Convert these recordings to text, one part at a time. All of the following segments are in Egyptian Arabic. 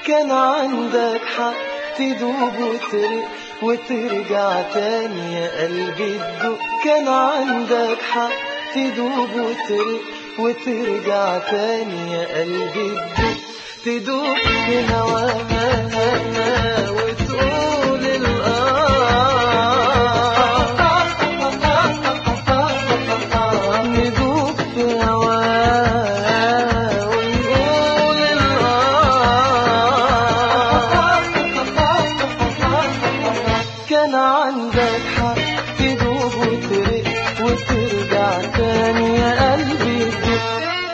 كان عندك حق تدوب وترق وترجع تاني يا قلبي تدق كان عندك حق تدوب وترق وترجع تاني يا قلبي تدق تدوب في هواها وتقول الآه ندوب في هواها ونقول الآه كان عندك حق تدوب وترق وترجع تاني يا قلبي تدق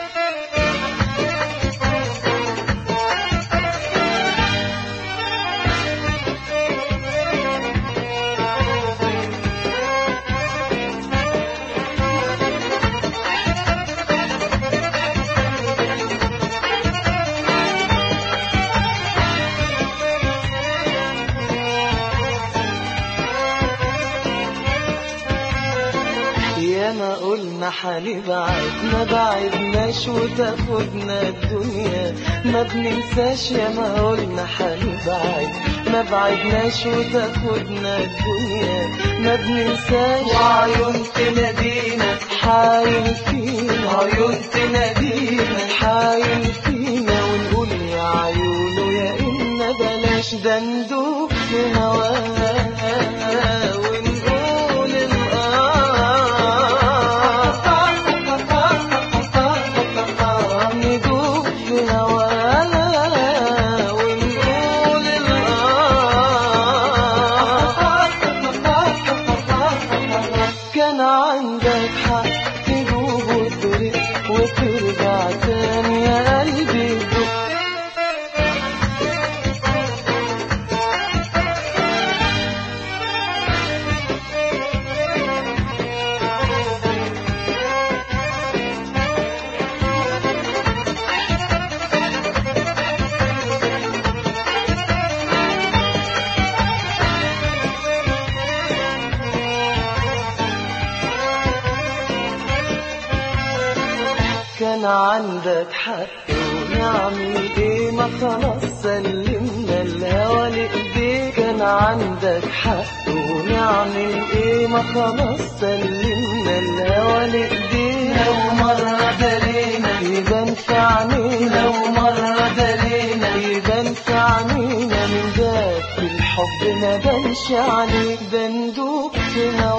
يا ما قلنا حنبعد ما بعدناش وتاخدنا الدنيا ما بننساش يا ما قلنا حنبعد ما بعدناش وتاخدنا الدنيا ما بننساش وعيون تنادينا حايل فينا عيون تنادينا حايل فينا ونقول يا عيونه يا إنا بلاش ده ندوب في هواها ونقول الآه ندوب في هواها ونقول الآه كان عندك حق تدوب وترق وترجع تاني يا قلبي دق كان عندك حق ونعمل ايه ما خلاص سلمنا الهوى لايديك كان عندك حق ونعمل ايه ما خلاص سلمنا الهوى لايديك لو مرة دلينا يبان في عينينا لو مرة دلينا يبان في عينينا من ذاك الحب ما بانش عليك ده ندوب في هواك